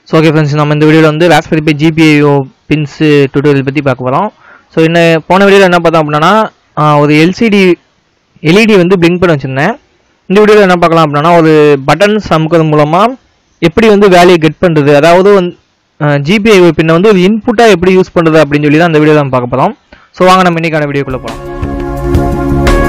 so okay friends நம்ம இந்த வீடியோவில் வந்து raspberry pi GPIO pins tutorial பற்றி பார்க்க போகிறோம் ஸோ என்ன போன வீடியோவில் என்ன பார்த்தோம் அப்படின்னா ஆஹ், ஒரு எல்சிடி எல்இடி வந்து பிளிங்க் பண்ண வச்சுருந்தேன் இந்த வீடியோவில் என்ன பார்க்கலாம் அப்படின்னா ஒரு பட்டன்ஸ் அமுக்கிறது மூலமாக எப்படி வந்து வேலையை கெட் பண்ணுறது அதாவது வந்து ஜிபிஐஓ பின்னை வந்து ஒரு இன்புட்டாக எப்படி யூஸ் பண்ணுறது அப்படின்னு சொல்லி தான் அந்த வீடியோ நம்ம பார்க்க போகிறோம் ஸோ வாங்க நம்ம இன்னைக்கான வீடியோக்குள்ளே போகலாம்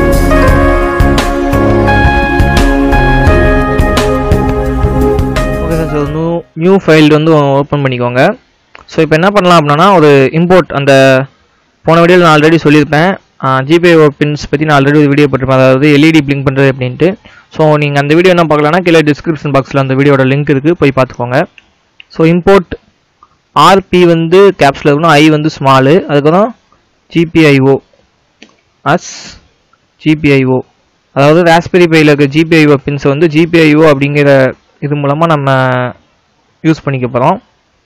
okay sir so new new file வந்து ஓப்பன் பண்ணிக்கோங்க ஸோ இப்போ என்ன பண்ணலாம் அப்படின்னா ஒரு இம்போர்ட் அந்த போன வீடியோவில் நான் ஆல்ரெடி சொல்லியிருப்பேன் ஜிபிஐஓ பின்ஸ் பற்றி நான் ஆல்ரெடி ஒரு வீடியோ போட்டிருப்பேன் அதாவது எல்இடி பிளிங்க் பண்ணுறது அப்படின்ட்டு ஸோ நீங்கள் அந்த வீடியோ என்ன பார்க்கலாம்னா கீழே டிஸ்கிரிப்ஷன் பாக்ஸில் அந்த வீடியோட லிங்க் இருக்குது போய் பார்த்துக்கோங்க ஸோ இம்போர்ட் ஆர்பி வந்து கேப்ஸில் இருக்கணும் ஐ வந்து ஸ்மாலு அதுக்கப்புறம் ஜிபிஐஓ அஸ் ஜிபிஐஓ அதாவது ராஸ்பெரி பையில் இருக்க ஜிபிஐஓ பின்ஸை வந்து ஜிபிஐஓ அப்படிங்கிற இது மூலமாக நம்ம யூஸ் பண்ணிக்க போகிறோம்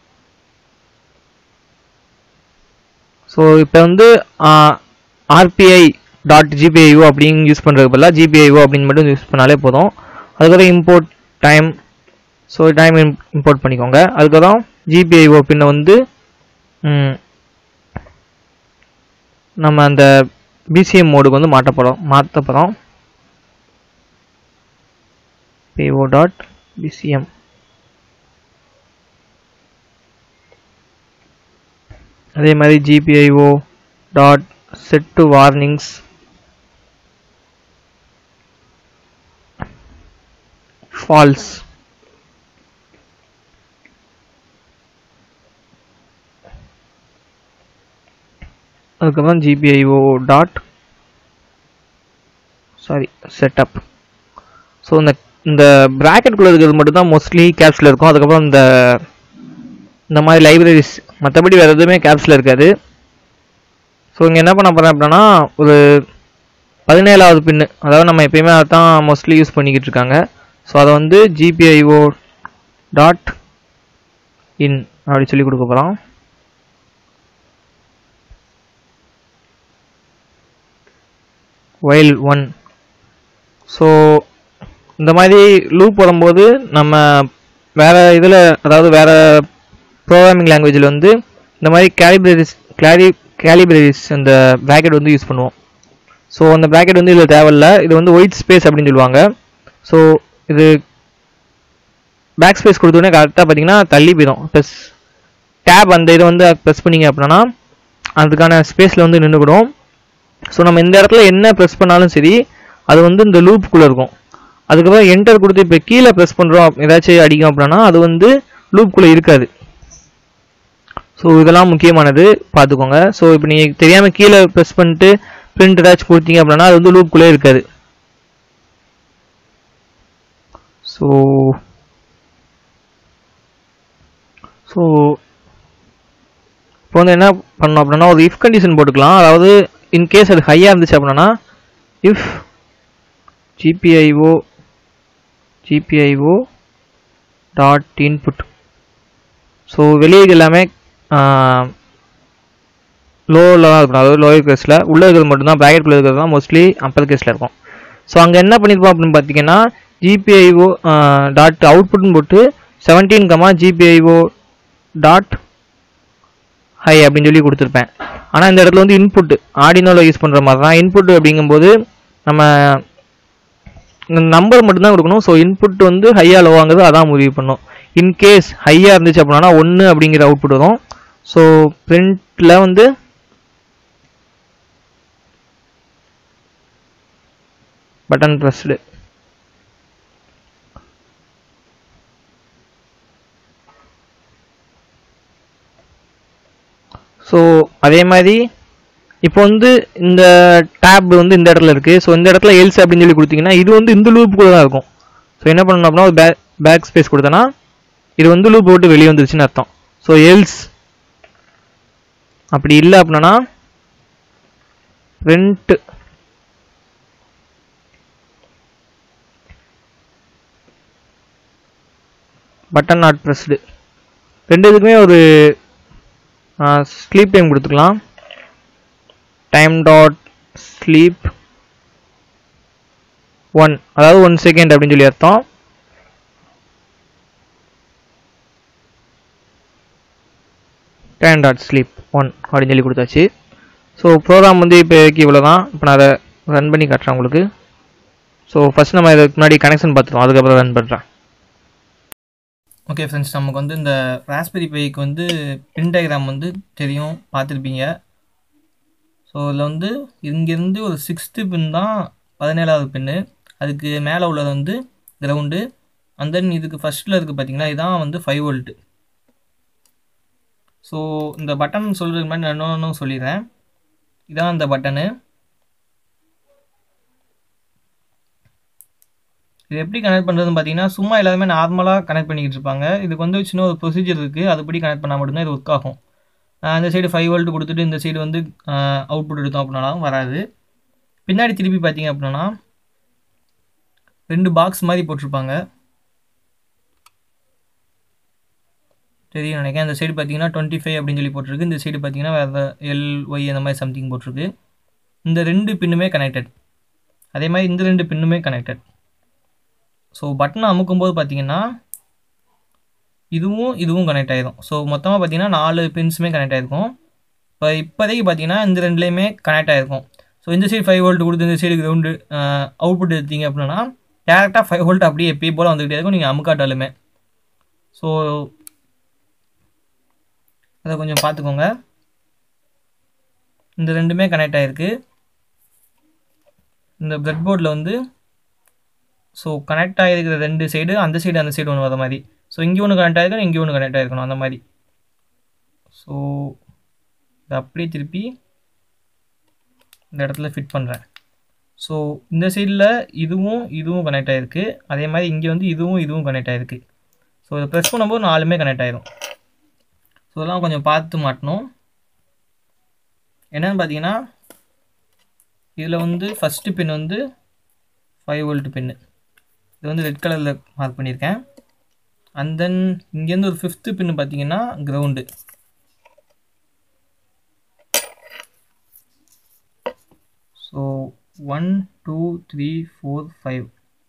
ஸோ இப்போ வந்து ஆர்பிஐ டாட் ஜிபிஐஓ அப்படின்னு யூஸ் பண்ணுறதுக்கு பதிலாக ஜிபிஐஓ அப்படின்னு மட்டும் யூஸ் பண்ணாலே போதும் அதுக்கப்புறம் import time so time import பண்ணிக்கோங்க அதுக்கப்புறம் ஜிபிஐஓ பின்னை வந்து ம், நம்ம அந்த பிசிஎம் மோடுக்கு வந்து மாட்ட போகிறோம் மாற்ற போகிறோம் பிஓ டாட் பிசிஎம் அதே மாதிரி GPIO dot set to warnings false அதுக்கப்புறம் GPIO dot sorry setup so இந்த இந்த ப்ராக்கெட்குள்ளே இருக்கிறது மட்டும் தான் மோஸ்ட்லி கேப்ஸில் இருக்கும் அதுக்கப்புறம் இந்த இந்த மாதிரி லைப்ரரிஸ் மற்றபடி வேறு எதுவுமே கேப்ஸில் இருக்காது ஸோ இங்கே என்ன பண்ண போகிறேன் அப்படின்னா ஒரு பதினேழாவது பின்னு அதாவது நம்ம எப்பயுமே அதை தான் மோஸ்ட்லி யூஸ் பண்ணிக்கிட்டு இருக்காங்க ஸோ அதை வந்து ஜிபிஐஓ டாட் இன் அப்படி சொல்லி கொடுக்க போகிறோம் வைல் ஒன் ஸோ இந்த மாதிரி லூப் வரும்போது நம்ம வேற இதில் அதாவது வேற ப்ரோக்ராமிங் லாங்குவேஜில் வந்து இந்த மாதிரி கேலிபிரரிஸ் கிளாரி கேலிபிரரிஸ் அந்த ப்ராக்கெட் வந்து யூஸ் பண்ணுவோம் ஸோ அந்த ப்ராக்கெட் வந்து இதில் தேவையில்ல இது வந்து ஒயிட் ஸ்பேஸ் அப்படின்னு சொல்லுவாங்க ஸோ இது பேக் ஸ்பேஸ் கொடுத்தோடனே கரெக்டாக பார்த்தீங்கன்னா தள்ளி போயிடும் ப்ளஸ் டேப் அந்த இதை வந்து ப்ரெஸ் பண்ணீங்க அப்படின்னா அதுக்கான ஸ்பேஸில் வந்து நின்றுக்கிடும் ஸோ நம்ம இந்த இடத்துல என்ன ப்ரெஸ் பண்ணாலும் சரி அது வந்து இந்த லூப்புக்குள்ளே இருக்கும் அதுக்கப்புறம் என்டர் கொடுத்து இப்போ கீழே ப்ரெஸ் பண்ணுறோம் ஏதாச்சும் அடிக்கும் அப்படின்னா அது வந்து லூப்புக்குள்ளே இருக்காது ஸோ இதெல்லாம் முக்கியமானது பார்த்துக்கோங்க ஸோ இப்போ நீங்கள் தெரியாமல் கீழே ப்ரெஸ் பண்ணிட்டு பிரிண்ட் ஏதாச்சும் கொடுத்தீங்க அப்படின்னா அது வந்து லூப்புக்குள்ளே இருக்காது ஸோ ஸோ இப்போ வந்து என்ன பண்ணோம் அப்படின்னா ஒரு இஃப் கண்டிஷன் போட்டுக்கலாம் அதாவது இன்கேஸ் அது ஹையாக இருந்துச்சு அப்படின்னா if GPIO GPIO dot input so வெளியே எல்லாமே லோவில் தான் இருக்கணும் அதாவது லோயர் கேஸில் உள்ளே இருக்கிறது மட்டும்தான் ப்ராக்கெட்குள்ளே இருக்கிறது தான் மோஸ்ட்லி அப்பர் கேஸில் இருக்கும் ஸோ அங்கே என்ன பண்ணியிருப்போம் அப்படின்னு பார்த்தீங்கன்னா ஜிபிஐஓ டாட் அவுட்புட்னு போட்டு seventeen comma GPIO dot high அப்படின்னு சொல்லி கொடுத்துருப்பேன் ஆனால் இந்த இடத்துல வந்து இன்புட் ஆடினோவில் யூஸ் பண்ணுற மாதிரி தான் இன்புட் அப்படிங்கும்போது நம்ம நம்பர் மட்டும்தான் கொடுக்கணும் ஸோ இன்புட் வந்து ஹையாக லோவாங்கிறது அதான் முடிவு பண்ணும் இன்கேஸ் ஹையாக இருந்துச்சு அப்படின்னா ஒன்று அப்படிங்கிற அவுட்புட் வரும் ஸோ பிரிண்டில் வந்து பட்டன் ப்ரெஸ்டு ஸோ அதே மாதிரி இப்போ வந்து இந்த டேப் வந்து இந்த இடத்துல இருக்குது ஸோ இந்த இடத்துல எல்ஸ் அப்படின்னு சொல்லி கொடுத்தீங்கன்னா இது வந்து இந்த லூப்புக்குள்ளே தான் இருக்கும் ஸோ என்ன பண்ணணும் அப்படின்னா ஒரு பேக் பேக் ஸ்பேஸ் கொடுத்தனா இது வந்து லூப் போட்டு வெளியே வந்துருச்சுன்னு அர்த்தம் ஸோ எல்ஸ் அப்படி இல்லை அப்படின்னா ரெண்ட் பட்டன் நாட் ப்ரெஸ்டு ரெண்டு இதுக்குமே ஒரு ஸ்லீப் டைம் கொடுத்துக்கலாம் டைம் டாட் ஸ்லீப் ஒன் அதாவது ஒன் செகண்ட் அப்படின்னு சொல்லி அர்த்தம் டேன் டாட் ஸ்லீப் ஒன் அப்படின்னு சொல்லி கொடுத்தாச்சு ஸோ ப்ரோக்ராம் வந்து இப்போதைக்கு இவ்வளோ தான் இப்போ நான் அதை ரன் பண்ணி காட்டுறேன் உங்களுக்கு ஸோ ஃபஸ்ட் நம்ம இதுக்கு முன்னாடி கனெக்ஷன் பார்த்துருவோம் அதுக்கப்புறம் ரன் பண்ணுறேன் ஓகே ஃப்ரெண்ட்ஸ் நமக்கு வந்து இந்த ராஸ்பெரி பைக்கு வந்து பின் டயக்ராம் வந்து தெரியும் பார்த்துருப்பீங்க ஸோ இதில் வந்து இங்கேருந்து ஒரு சிக்ஸ்த்து பின் தான் பதினேழாவது பின்னு அதுக்கு மேலே உள்ளது வந்து கிரவுண்டு அண்ட் தென் இதுக்கு ஃபஸ்ட்டில் இருக்குது பார்த்தீங்கன்னா இதான் வந்து ஃபைவ் வோல்ட்டு ஸோ இந்த பட்டன் சொல்கிறதுக்கு முன்னாடி நான் இன்னொன்று சொல்லிடுறேன் இதான் அந்த பட்டனு இது எப்படி கனெக்ட் பண்ணுறதுன்னு பார்த்தீங்கன்னா சும்மா எல்லாருமே நார்மலாக கனெக்ட் பண்ணிக்கிட்டு இருப்பாங்க இதுக்கு வந்து சின்ன ஒரு ப்ரொசீஜர் இருக்குது அதுபடி கனெக்ட் பண்ணால் மட்டும்தான் இது ஒர்க் ஆகும் ஆஹ் இந்த சைடு ஃபைவ் வோல்ட் கொடுத்துட்டு இந்த சைடு வந்து அவுட்புட் எடுத்தோம் அப்படின்னாலும் வராது பின்னாடி திருப்பி பார்த்தீங்க அப்படின்னா ரெண்டு பாக்ஸ் மாதிரி போட்டிருப்பாங்க தெரியும் நினைக்கிறேன் இந்த சைடு பார்த்தீங்கன்னா டுவெண்ட்டி ஃபைவ் அப்படின்னு சொல்லி போட்டிருக்கு இந்த சைடு பார்த்தீங்கன்னா வேறு எல் ஒய் அந்த மாதிரி சம்திங் போட்டிருக்கு இந்த ரெண்டு பின்னுமே கனெக்டட் அதே மாதிரி இந்த ரெண்டு பின்னுமே கனெக்டட் ஸோ பட்டனை அமுக்கும்போது பார்த்தீங்கன்னா இதுவும் இதுவும் கனெக்ட் ஆகிடும் ஸோ மொத்தமாக பார்த்தீங்கன்னா நாலு பின்ஸுமே கனெக்ட் ஆகிருக்கும் இப்போ இப்போதைக்கு பார்த்தீங்கன்னா இந்த ரெண்டுலேயுமே கனெக்ட் ஆகிருக்கும் ஸோ இந்த சைடு ஃபைவ் வோல்ட் கொடுத்து இந்த சைடு கிரவுண்டு அவுட்புட் எடுத்தீங்க அப்படின்னா டேரெக்டாக ஃபைவ் வோல்ட் அப்படியே எப்பயும் போல் வந்துக்கிட்டே இருக்கும் நீங்கள் அமுக்காட்டாலுமே ஸோ அதை கொஞ்சம் பார்த்துக்கோங்க இந்த ரெண்டுமே கனெக்ட் ஆகிருக்கு இந்த பிரெட் போர்டில் வந்து ஸோ கனெக்ட் ஆகிருக்கிற ரெண்டு சைடு அந்த சைடு அந்த சைடு ஒன்று வர மாதிரி ஸோ இங்கே ஒன்று கனெக்ட் ஆகிருக்கணும் இங்கே ஒன்று கனெக்ட் ஆகிருக்கணும் அந்த மாதிரி ஸோ இதை அப்படியே திருப்பி இந்த இடத்துல ஃபிட் பண்ணுறேன் ஸோ இந்த சைடில் இதுவும் இதுவும் கனெக்ட் ஆகிருக்கு அதே மாதிரி இங்கே வந்து இதுவும் இதுவும் கனெக்ட் ஆகிருக்கு ஸோ இதை ப்ரெஸ் பண்ணும்போது நாலுமே கனெக்ட் ஆயிரும் ஸோ இதெல்லாம் கொஞ்சம் பார்த்து மாட்டணும் என்னென்னு பார்த்தீங்கன்னா இதில் வந்து ஃபஸ்ட்டு பின் வந்து ஃபைவ் வோல்ட் பின்னு இது வந்து ரெட் கலரில் மார்க் பண்ணியிருக்கேன் அண்ட் தென் இங்கேருந்து ஒரு ஃபிஃப்த்து பின்னு பார்த்தீங்கன்னா ground so one two three four five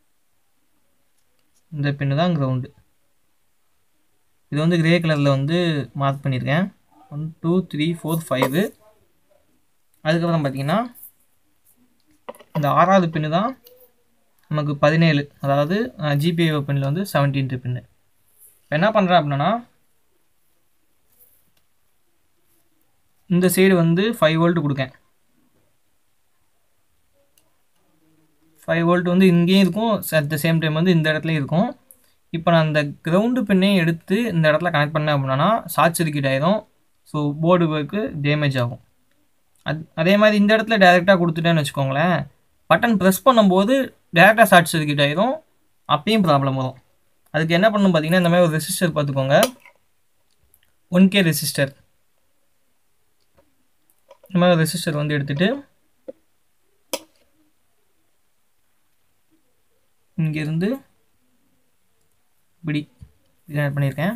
இந்த பின்னு தான் கிரவுண்டு இது வந்து கிரே கலரில் வந்து மார்க் பண்ணியிருக்கேன் one two three four five அதுக்கப்புறம் பார்த்தீங்கன்னா இந்த ஆறாவது பின்னு தான் நமக்கு பதினேழு அதாவது ஜிபிஐ பின்னில் வந்து செவன்டீன்த்து பின்னு இப்போ என்ன பண்ணுறேன் அப்படின்னா இந்த சைடு வந்து ஃபைவ் வோல்ட் கொடுக்கேன் ஃபைவ் வோல்ட் வந்து இங்கேயும் இருக்கும் அட் த சேம் டைம் வந்து இந்த இடத்துலையும் இருக்கும் இப்போ நான் அந்த கிரவுண்டு பின்னையும் எடுத்து இந்த இடத்துல கனெக்ட் பண்ணேன் அப்படின்னா ஷார்ட் சர்க்கியூட் ஆயிரும் ஸோ போர்டு ஒர்க்கு டேமேஜ் ஆகும் அது அதே மாதிரி இந்த இடத்துல டேரெக்டாக கொடுத்துட்டேன்னு வச்சுக்கோங்களேன் பட்டன் ப்ரெஸ் பண்ணும்போது டேரெக்டாக ஷார்ட் சர்க்கியூட் ஆயிரும் அப்பயும் ப்ராப்ளம் வரும் அதுக்கு என்ன பண்ணணும் பார்த்தீங்கன்னா இந்த மாதிரி ஒரு ரெசிஸ்டர் பார்த்துக்கோங்க ஒன் கே ரெசிஸ்டர் இந்த மாதிரி ரெசிஸ்டர் வந்து எடுத்துகிட்டு இங்கேருந்து இப்படி இது ஆட் பண்ணியிருக்கேன்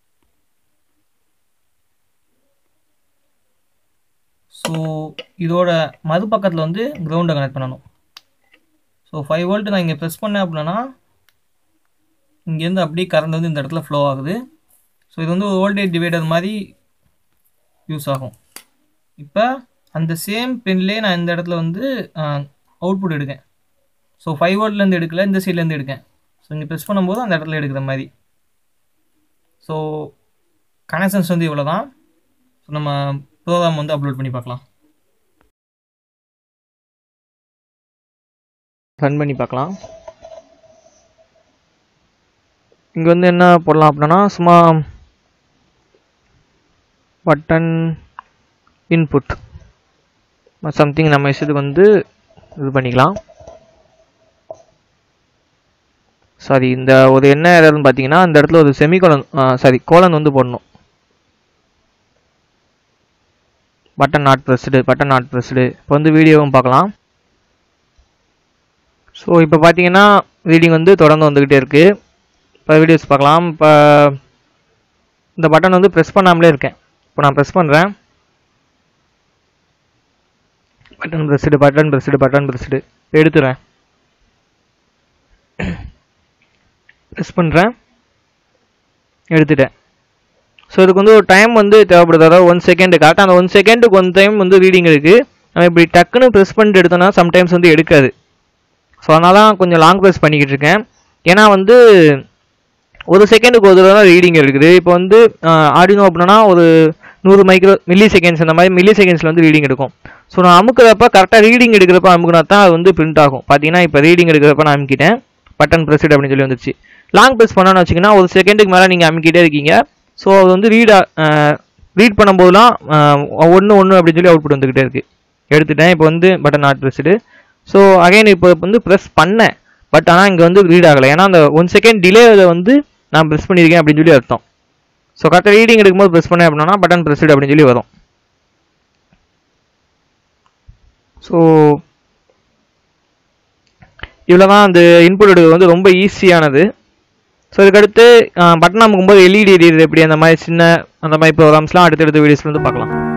ஸோ இதோட மறுபக்கத்தில் வந்து கிரவுண்டை கனெக்ட் பண்ணணும் ஸோ ஃபைவ் வோல்ட் நான் இங்கே ப்ரெஸ் பண்ணேன் அப்படின்னா இங்கேருந்து அப்படியே கரண்ட் வந்து இந்த இடத்துல ஃப்ளோ ஆகுது ஸோ இது வந்து ஒரு வோல்டேஜ் டிவைடர் மாதிரி யூஸ் ஆகும் இப்போ அந்த சேம் பென்லேயே நான் இந்த இடத்துல வந்து அவுட்புட் எடுக்கேன் ஸோ ஃபைவ் வோல்ட்லேருந்து எடுக்கல இந்த சைட்லேருந்து எடுக்கேன் ஸோ இங்கே ப்ரெஸ் பண்ணும்போது அந்த இடத்துல எடுக்கிற மாதிரி ஸோ கனெக்ஷன்ஸ் வந்து இவ்வளோ தான் ஸோ நம்ம ப்ரோக்ராம் வந்து அப்லோட் பண்ணி பார்க்கலாம் ரன் பண்ணி பார்க்கலாம் இங்கே வந்து என்ன போடலாம் அப்படின்னா சும்மா பட்டன் இன்புட் சம்திங் நம்ம இஷ்டத்துக்கு வந்து இது பண்ணிக்கலாம் சாரி இந்த ஒரு என்ன எரர்னு பார்த்தீங்கன்னா இந்த இடத்துல ஒரு செமிகோலன் சாரி கோலன் வந்து போடணும் button not pressed button not pressed இப்போ வந்து வீடியோவும் பார்க்கலாம் ஸோ இப்போ பார்த்தீங்கன்னா ரீடிங் வந்து தொடர்ந்து வந்துக்கிட்டே இருக்குது இப்போ வீடியோஸ் பார்க்கலாம் இப்போ இந்த பட்டன் வந்து ப்ரெஸ் பண்ணாமலே இருக்கேன் இப்போ நான் ப்ரெஸ் பண்ணுறேன் button pressed button pressed button pressed எடுத்துறேன் ப்ரெஸ் பண்ணுறேன் எடுத்துட்டேன் ஸோ இதுக்கு வந்து ஒரு டைம் வந்து தேவைப்படுது அதாவது ஒன் செகண்ட் கரெக்டாக அந்த ஒன் செகண்டுக்கு ஒன் டைம் வந்து ரீடிங் இருக்குது நம்ம இப்படி டக்குன்னு ப்ரெஸ் பண்ணிட்டு எடுத்தோம்னா சம்டைம்ஸ் வந்து எடுக்காது ஸோ அதனால தான் கொஞ்சம் லாங் ப்ரெஸ் பண்ணிக்கிட்டு இருக்கேன் ஏன்னா வந்து ஒரு செகண்டுக்கு ஒரு தடவை தான் ரீடிங் இருக்குது இப்போ வந்து ஆடினோ அப்படின்னா ஒரு நூறு மைக்ரோ மில்லி செகண்ட்ஸ் அந்த மாதிரி மில்லி செகண்ட்ஸில் வந்து ரீடிங் எடுக்கும் ஸோ நான் அமுக்கிறப்ப கரெக்டாக ரீடிங் எடுக்கிறப்ப அமுக்குனா தான் அது வந்து பிரிண்ட் ஆகும் பார்த்தீங்கன்னா இப்போ ரீடிங் எடுக்கிறப்ப நான் அமுக்கிட்டேன் பட்டன் ப்ரெஸ்ட் அப்படின்னு சொல்லி வந்துச்சு லாங் ப்ரெஸ் பண்ணோன்னு வச்சிங்கன்னா ஒரு செகண்டுக்கு மேலே நீங்கள் அமுக்கிட்டே இருக்கீங்க ஸோ அது வந்து ரீடா ரீட் பண்ணும்போதெல்லாம் ஒன்று ஒன்று அப்படின்னு சொல்லி அவுட்புட் வந்துக்கிட்டே இருக்குது எடுத்துட்டேன் இப்போ வந்து button not pressed so again இப்போ வந்து ப்ரெஸ் பண்ணேன் பட் ஆனால் இங்கே வந்து ரீட் ஆகலை ஏன்னா அந்த ஒன் செகண்ட் டிலேவில் வந்து நான் ப்ரெஸ் பண்ணியிருக்கேன் அப்படின்னு சொல்லி அர்த்தம் ஸோ கரெக்டாக ரீடிங் எடுக்கும்போது ப்ரெஸ் பண்ணேன் அப்படின்னா பட்டன் ப்ரெஸ்டு அப்படின்னு சொல்லி வரும் ஸோ இவ்வளோ தான் அந்த இன்புட் எடுக்கிறது வந்து ரொம்ப ஈஸியானது ஸோ இதுக்கடுத்து பட்டன் அமுக்கும்போது எல்இடி எரியுது எப்படி அந்த மாதிரி சின்ன அந்த மாதிரி ப்ரோக்ராம்ஸ்லாம் அடுத்தடுத்த வீடியோஸ்ல வந்து பார்க்கலாம்